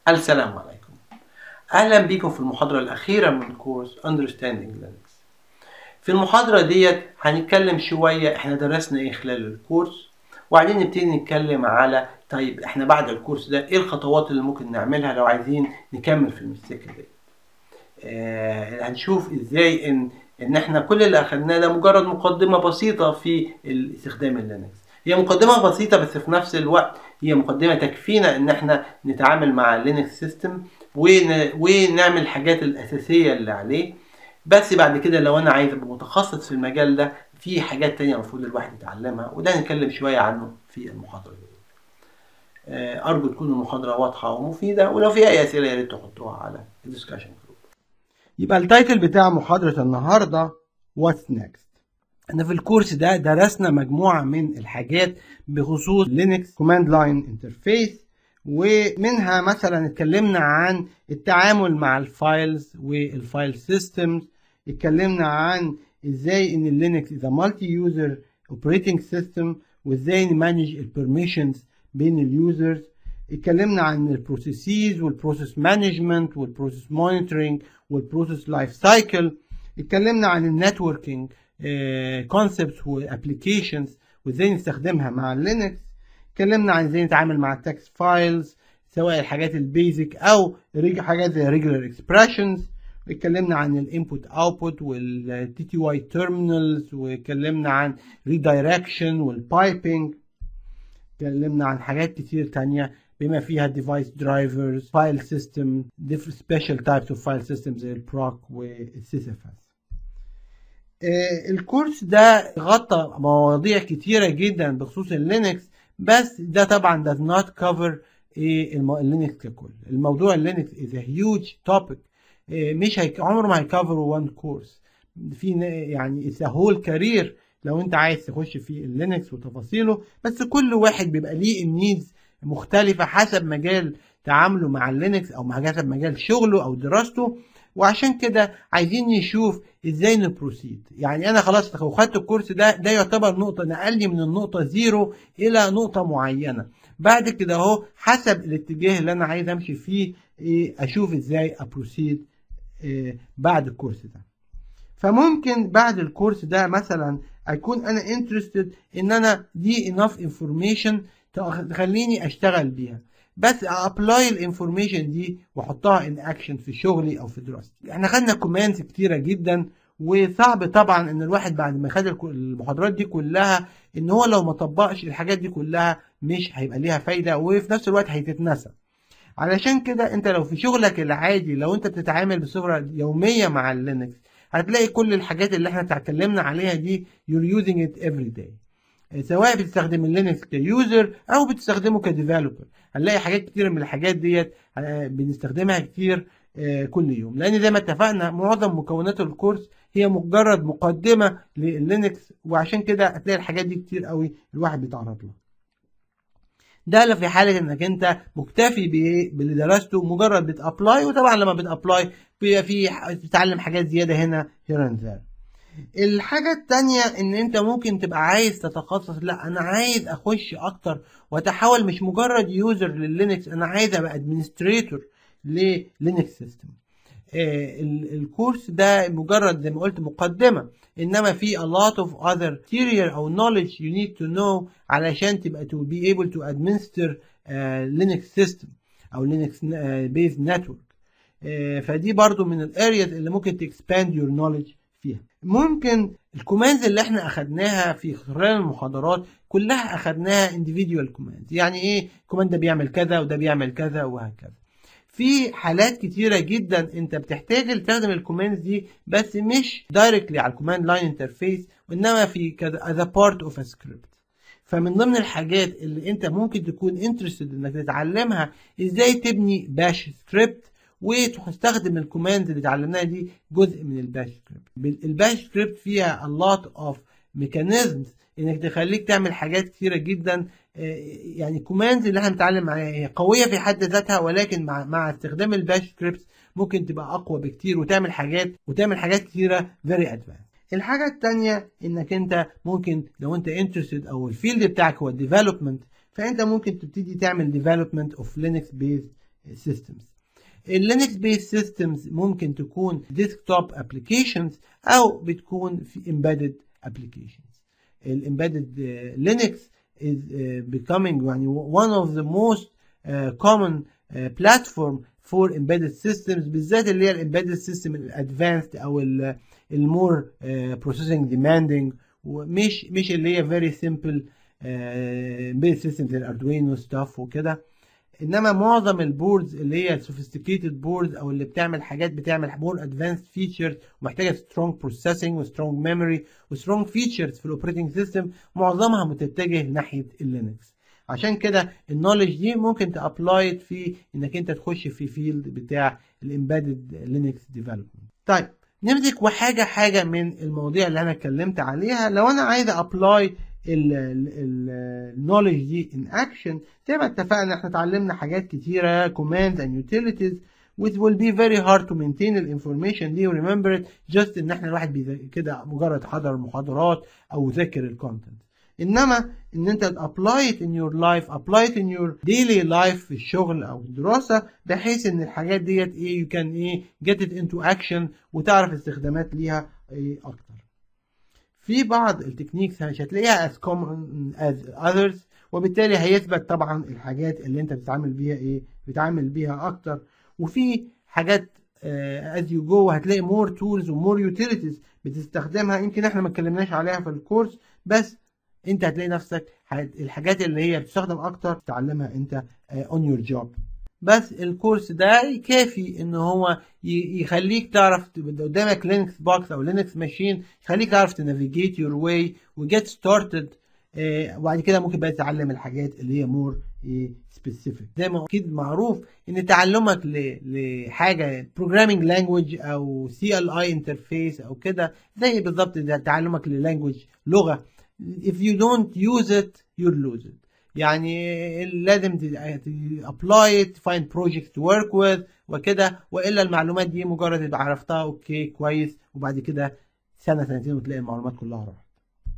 السلام عليكم أهلا بكم في المحاضرة الأخيرة من كورس Understanding Linux في المحاضرة ديت هنتكلم شوية احنا درسنا ايه خلال الكورس وبعدين نبتدي نتكلم على طيب احنا بعد الكورس ده ايه الخطوات اللي ممكن نعملها لو عايزين نكمل في المستكة دي آه هنشوف ازاي ان ان احنا كل اللي اخدناه ده مجرد مقدمة بسيطة في استخدام اللينكس هي مقدمة بسيطة بس في نفس الوقت هي مقدمة تكفينا ان احنا نتعامل مع اللينكس سيستم ونعمل الحاجات الاساسية اللي عليه بس بعد كده لو انا عايز ابقى متخصص في المجال ده في حاجات تانية المفروض الواحد يتعلمها وده هنتكلم شوية عنه في المحاضرة دي ارجو تكون المحاضرة واضحة ومفيدة ولو في اي اسئلة يا ريت تحطوها على الديسكشن جروب يبقى التايتل بتاع محاضرة النهاردة What's Next احنا في الكورس ده درسنا مجموعة من الحاجات بخصوص لينكس كوماند لاين انترفيس ومنها مثلا اتكلمنا عن التعامل مع الفايلز والفايل سيستمز اتكلمنا عن ازاي ان اللينكس is a multi user operating system وازاي نمانج البرميشنز بين اليوزرز اتكلمنا عن البروسيسز والبروسيس مانجمنت والبروسيس مونيتورنج والبروسيس لايف سايكل اتكلمنا عن النتوركينج كونسبتس وابلكيشنز وازاي نستخدمها مع اللينكس اتكلمنا عن ازاي نتعامل مع التكست فايلز سواء الحاجات البيزك او حاجات زي ريجولار اكسبريشنز اتكلمنا عن الانبوت اوتبوت والتي تي واي تيرمينالز واتكلمنا عن ريدايركشن والبايبنج اتكلمنا عن حاجات كتير تانية بما فيها ديفايس درايفرز فايل سيستم سبيشال تايبس اوف فايل سيستم زي البروك والسيس اف اس الكورس ده غطى مواضيع كتيرة جدا بخصوص اللينكس بس ده طبعا does not cover اللينكس ككل الموضوع اللينكس is a huge topic مش هيك عمره ما هيكفر one كورس في يعني it's a whole career لو انت عايز تخش في اللينكس وتفاصيله بس كل واحد بيبقى ليه النيدز مختلفة حسب مجال تعامله مع اللينكس او حسب مجال شغله او دراسته وعشان كده عايزين نشوف ازاي نبروسيد يعني انا خلاص لو خدت الكورس ده ده يعتبر نقطه نقلني من النقطه زيرو الى نقطه معينه بعد كده اهو حسب الاتجاه اللي انا عايز امشي فيه إيه اشوف ازاي ابروسيد إيه بعد الكورس ده فممكن بعد الكورس ده مثلا اكون انا انترستد ان انا دي انف انفورميشن تخليني اشتغل بيها بس ابلاي الانفورميشن دي واحطها ان اكشن في شغلي او في دراستي احنا خدنا كوماندز كتيره جدا وصعب طبعا ان الواحد بعد ما خد المحاضرات دي كلها ان هو لو ما طبقش الحاجات دي كلها مش هيبقى ليها فايده وفي نفس الوقت هيتتنسى علشان كده انت لو في شغلك العادي لو انت بتتعامل بصفه يوميه مع اللينكس هتلاقي كل الحاجات اللي احنا اتكلمنا عليها دي you're using it every day سواء بتستخدم اللينكس كيوزر او بتستخدمه كديفلوبر هنلاقي حاجات كتير من الحاجات ديت بنستخدمها كتير كل يوم لان زي ما اتفقنا معظم مكونات الكورس هي مجرد مقدمه للينكس وعشان كده هتلاقي الحاجات دي كتير قوي الواحد بيتعرض لها ده في حاله انك انت مكتفي باللي درسته مجرد بتابلاي وطبعا لما بتابلاي بيبقى في بتتعلم حاجات زياده هنا هنا ذير الحاجة التانية ان انت ممكن تبقى عايز تتخصص لا انا عايز اخش اكتر واتحول مش مجرد يوزر لللينكس انا عايز ابقى ادمنستريتور للينكس سيستم آه الكورس ده مجرد زي ما قلت مقدمة انما في a lot of other theory او knowledge you need to know علشان تبقى to be able to administer uh, Linux system او Linux uh, based network uh, فدي برضو من الارياز اللي ممكن تexpand your knowledge فيها ممكن الكوماندز اللي احنا اخدناها في خلال المحاضرات كلها اخدناها individual كوماندز يعني ايه الكوماند ده بيعمل كذا وده بيعمل كذا وهكذا في حالات كتيرة جدا انت بتحتاج تستخدم الكوماندز دي بس مش دايركتلي على الكوماند لاين انترفيس وانما في كذا as a part of a script فمن ضمن الحاجات اللي انت ممكن تكون انترستد انك تتعلمها ازاي تبني باش سكريبت وتستخدم الكوماند اللي اتعلمناها دي جزء من الباش سكريبت الباش سكريبت فيها a lot of mechanisms انك تخليك تعمل حاجات كتيره جدا يعني الكوماندز اللي احنا بنتعلم عليها هي قويه في حد ذاتها ولكن مع مع استخدام الباش سكريبت ممكن تبقى اقوى بكتير وتعمل حاجات وتعمل حاجات كتيره فيري ادفانس الحاجه الثانيه انك انت ممكن لو انت انترستد او الفيلد بتاعك هو الديفلوبمنت فانت ممكن تبتدي تعمل ديفلوبمنت اوف لينكس بيز systems اللينكس بيس سيستمز ممكن تكون ديسكتوب ابلكيشنز او بتكون في embedded applications الامبيدد لينكس is uh, becoming يعني one of the most uh, common uh, platform for embedded systems بالذات اللي هي الامبيدد سيستم الادفانسد او المور processing demanding ومش مش اللي هي very simple embedded systems زي الاردوينو ستاف وكده انما معظم البوردز اللي هي السوفيستيكيتد بوردز او اللي بتعمل حاجات بتعمل مور ادفانسد فيتشرز ومحتاجه سترونج بروسيسنج وسترونج ميموري وسترونج فيتشرز في الاوبريتنج سيستم معظمها متتجه ناحيه اللينكس عشان كده النولج دي ممكن تابلايد في انك انت تخش في فيلد بتاع الامبيدد لينكس ديفلوبمنت طيب نمسك وحاجه حاجه من المواضيع اللي انا اتكلمت عليها لو انا عايز ابلاي النولج دي ان اكشن زي ما اتفقنا احنا اتعلمنا حاجات كتيره commands and utilities which will be very hard to maintain الانفورميشن دي وريمبر it just ان احنا الواحد كده مجرد حضر محاضرات او ذاكر الكونتنت انما ان انت apply it in your life apply it in your daily life في الشغل او الدراسه بحيث ان الحاجات ديت ايه you can ايه get it into action وتعرف استخدامات ليها ايه اكتر في بعض التكنيكس مش هتلاقيها as common as others وبالتالي هيثبت طبعا الحاجات اللي انت بتتعامل بيها ايه بتتعامل بيها اكتر وفي حاجات uh, as you go هتلاقي more tools ومور utilities بتستخدمها يمكن احنا ما اتكلمناش عليها في الكورس بس انت هتلاقي نفسك الحاجات اللي هي بتستخدم اكتر تتعلمها انت uh, on your job بس الكورس ده كافي ان هو يخليك تعرف قدامك لينكس بوكس او لينكس ماشين يخليك تعرف تنافيجيت يور واي وجيت ستارتد وبعد كده ممكن بقى تتعلم الحاجات اللي هي مور سبيسيفيك زي ما اكيد معروف ان تعلمك لحاجه بروجرامينج لانجوج او سي ال اي انترفيس او كده زي بالظبط تعلمك للانجوج لغه if you don't use it you'll lose it يعني لازم ابلاي فايند بروجكت تو ورك وذ وكده والا المعلومات دي مجرد تبقى عرفتها اوكي كويس وبعد كده سنه سنتين وتلاقي المعلومات كلها راحت.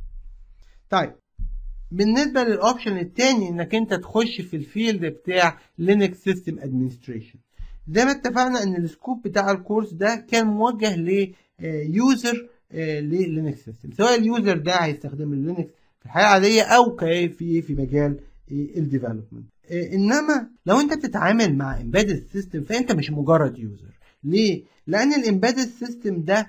طيب بالنسبه للاوبشن الثاني انك انت تخش في الفيلد بتاع لينكس سيستم ادمنستريشن زي ما اتفقنا ان السكوب بتاع الكورس ده كان موجه ليوزر للينكس سيستم سواء اليوزر ده هيستخدم اللينكس في الحياه العاديه او في في مجال الديفلوبمنت انما لو انت بتتعامل مع امبيدد سيستم فانت مش مجرد يوزر ليه لان الامبيدد سيستم ده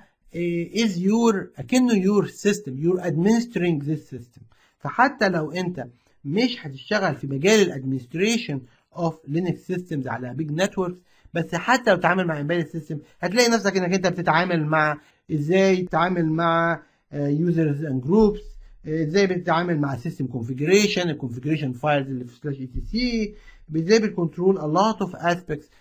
از يور اكنه يور سيستم يور ادمنسترينج ذيس سيستم فحتى لو انت مش هتشتغل في مجال الادمنستريشن اوف لينكس سيستمز على بيج نتوركس بس حتى لو تتعامل مع امبيدد سيستم هتلاقي نفسك انك انت بتتعامل مع ازاي تتعامل مع يوزرز اند جروبس ازاي بتتعامل مع سيستم كونفيجريشن الكونفيجريشن فايلز اللي في سلاش اي تي سي ازاي بتكنترول ا لوت اوف اسبيكتس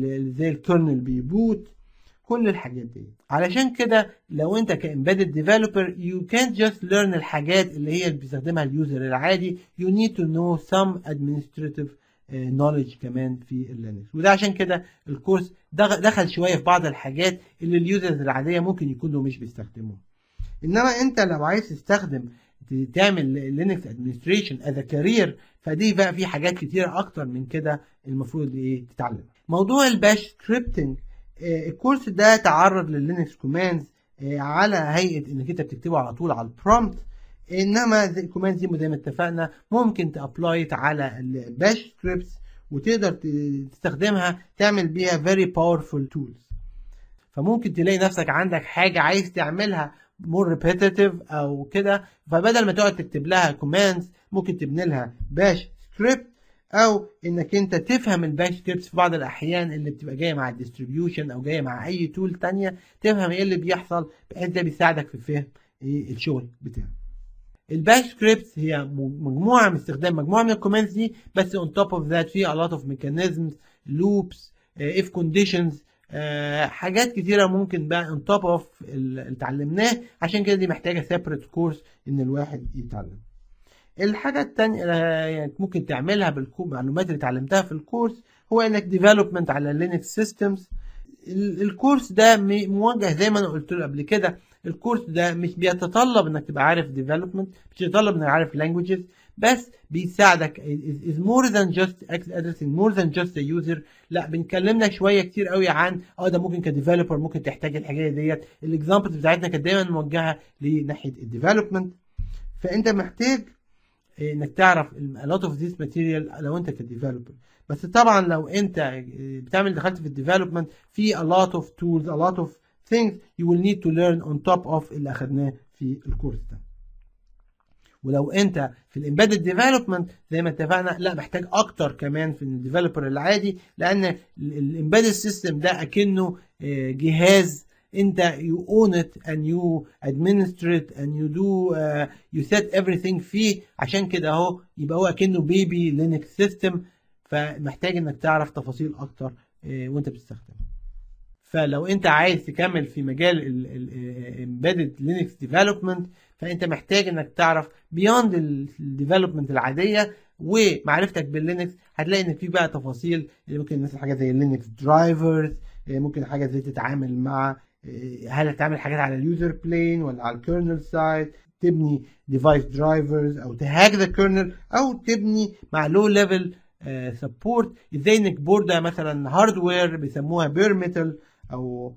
زي الكيرنل بيبوت كل الحاجات دي علشان كده لو انت كامبيدد ديفلوبر يو كانت جاست ليرن الحاجات اللي هي اللي بيستخدمها اليوزر العادي يو نيد تو نو سم ادمنستريتيف نوليدج كمان في اللينكس وده عشان كده الكورس دخل شويه في بعض الحاجات اللي اليوزرز العاديه ممكن يكونوا مش بيستخدموها انما انت لو عايز تستخدم تعمل لينكس ادمنستريشن از كارير فدي بقى في حاجات كتيره اكتر من كده المفروض ايه تتعلم موضوع الباش سكريبتنج آه الكورس ده تعرض لللينكس كوماندز آه على هيئه انك انت بتكتبه على طول على البرومبت انما الكوماندز دي زي ما اتفقنا ممكن تابلايت على الباش سكريبتس وتقدر تستخدمها تعمل بيها very powerful tools فممكن تلاقي نفسك عندك حاجه عايز تعملها مور ريبيتيتيف او كده فبدل ما تقعد تكتب لها كوماندز ممكن تبني لها باش سكريبت او انك انت تفهم الباش سكريبتس في بعض الاحيان اللي بتبقى جايه مع الديستريبيوشن او جايه مع اي تول تانية تفهم ايه اللي بيحصل بحيث ده بيساعدك في فهم ايه الشغل بتاعك الباش سكريبتس هي مجموعه من استخدام مجموعه من الكوماندز دي بس اون توب اوف ذات في a lot of mechanisms loops uh, if conditions uh, حاجات كتيره ممكن بقى اون توب اوف اللي اتعلمناه عشان كده دي محتاجه سيبريت كورس ان الواحد يتعلم الحاجة التانية يعني ممكن تعملها بالمعلومات اللي اتعلمتها في الكورس هو انك ديفلوبمنت على لينكس سيستمز الكورس ده موجه زي ما انا قلت له قبل كده الكورس ده مش بيتطلب انك تبقى عارف ديفلوبمنت مش بيتطلب انك عارف لانجوجز بس بيساعدك is, is more than just addressing more than just the user لا بنكلمنا شويه كتير قوي عن اه ده ممكن كديفلوبر ممكن تحتاج الحاجات ديت الاكزامبلز بتاعتنا كانت دايما موجهه لناحيه الديفلوبمنت فانت محتاج انك تعرف a lot of this material لو انت كديفلوبر بس طبعا لو انت بتعمل دخلت في الديفلوبمنت في a lot of tools a lot of things you will need to learn on top of اللي اخدناه في الكورس ده ولو انت في الامبيدد ديفلوبمنت زي ما اتفقنا لا محتاج اكتر كمان في الديفلوبر العادي لان الامبيدد سيستم ده اكنه جهاز انت you own it and you administer it and you do uh, you set everything فيه عشان كده اهو يبقى هو اكنه بيبي لينكس سيستم فمحتاج انك تعرف تفاصيل اكتر uh, وانت بتستخدمه فلو انت عايز تكمل في مجال الامبيدد لينكس ديفلوبمنت فانت محتاج انك تعرف بيوند الديفلوبمنت العاديه ومعرفتك باللينكس هتلاقي ان في بقى تفاصيل اللي ممكن مثلا حاجه زي اللينكس درايفرز ممكن حاجه زي تتعامل مع هل هتعمل حاجات على اليوزر بلين ولا على الكيرنل سايد تبني ديفايس درايفرز او تهاك ذا كيرنل او تبني مع لو ليفل سبورت ازاي انك بورده مثلا هاردوير بيسموها بير ميتال او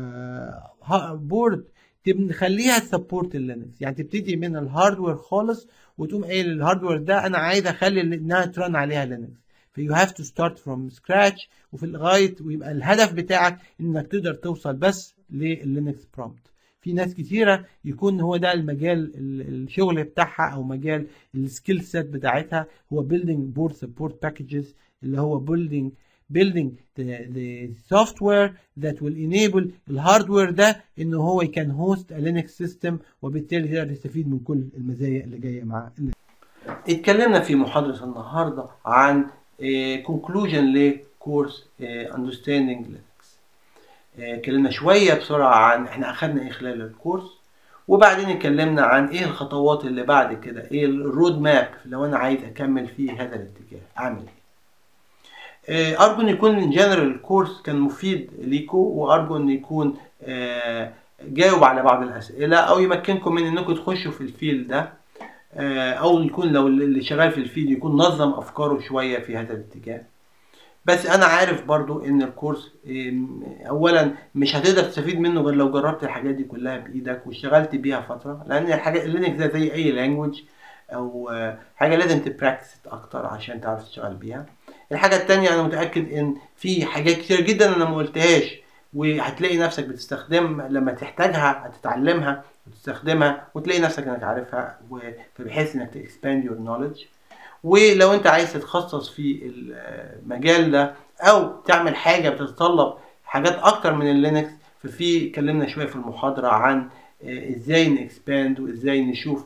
بورد تخليها تسبورت اللينكس يعني تبتدي من الهاردوير خالص وتقوم قايل الهاردوير ده انا عايز اخلي انها ترن عليها لينكس فيو هاف تو ستارت فروم سكراتش وفي لغايه ويبقى الهدف بتاعك انك تقدر توصل بس لللينكس برومبت في ناس كتيره يكون هو ده المجال الشغل بتاعها او مجال السكيل سيت بتاعتها هو building board support packages اللي هو building building the, the software that will enable الهاردوير ده ان هو يكن هوست a Linux system وبالتالي يقدر يستفيد من كل المزايا اللي جايه مع اتكلمنا في محاضرة النهاردة عن conclusion لكورس understanding Linux اتكلمنا شوية بسرعة عن احنا اخدنا ايه خلال الكورس وبعدين اتكلمنا عن ايه الخطوات اللي بعد كده ايه الرود ماب لو انا عايز اكمل في هذا الاتجاه اعمل ايه ارجو ان يكون ان جنرال الكورس كان مفيد ليكم وارجو ان يكون جاوب على بعض الاسئله او يمكنكم من انكم تخشوا في الفيل ده او يكون لو اللي شغال في الفيل يكون نظم افكاره شويه في هذا الاتجاه بس انا عارف برضو ان الكورس اولا مش هتقدر تستفيد منه غير لو جربت الحاجات دي كلها بايدك واشتغلت بيها فتره لان الحاجات اللينكس ده زي اي لانجوج او حاجه لازم تبراكتس اكتر عشان تعرف تشتغل بيها الحاجه التانية انا متاكد ان في حاجات كتير جدا انا ما قلتهاش وهتلاقي نفسك بتستخدم لما تحتاجها هتتعلمها وتستخدمها وتلاقي نفسك انك عارفها فبحيث انك تكسباند يور نوليدج ولو انت عايز تتخصص في المجال ده او تعمل حاجه بتتطلب حاجات اكتر من اللينكس ففي اتكلمنا شويه في المحاضره عن ازاي نكسباند وازاي نشوف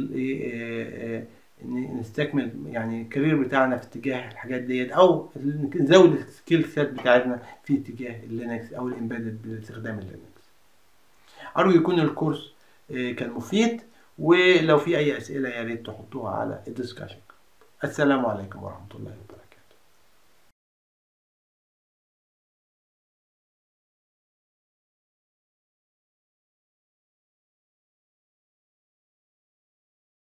نستكمل يعني الكارير بتاعنا في اتجاه الحاجات ديت او نزود السكيل سيت بتاعتنا في اتجاه اللينكس او الامبيدد باستخدام اللينكس ارجو يكون الكورس كان مفيد ولو في اي اسئله يا ريت تحطوها على الدسكشن السلام عليكم ورحمه الله وبركاته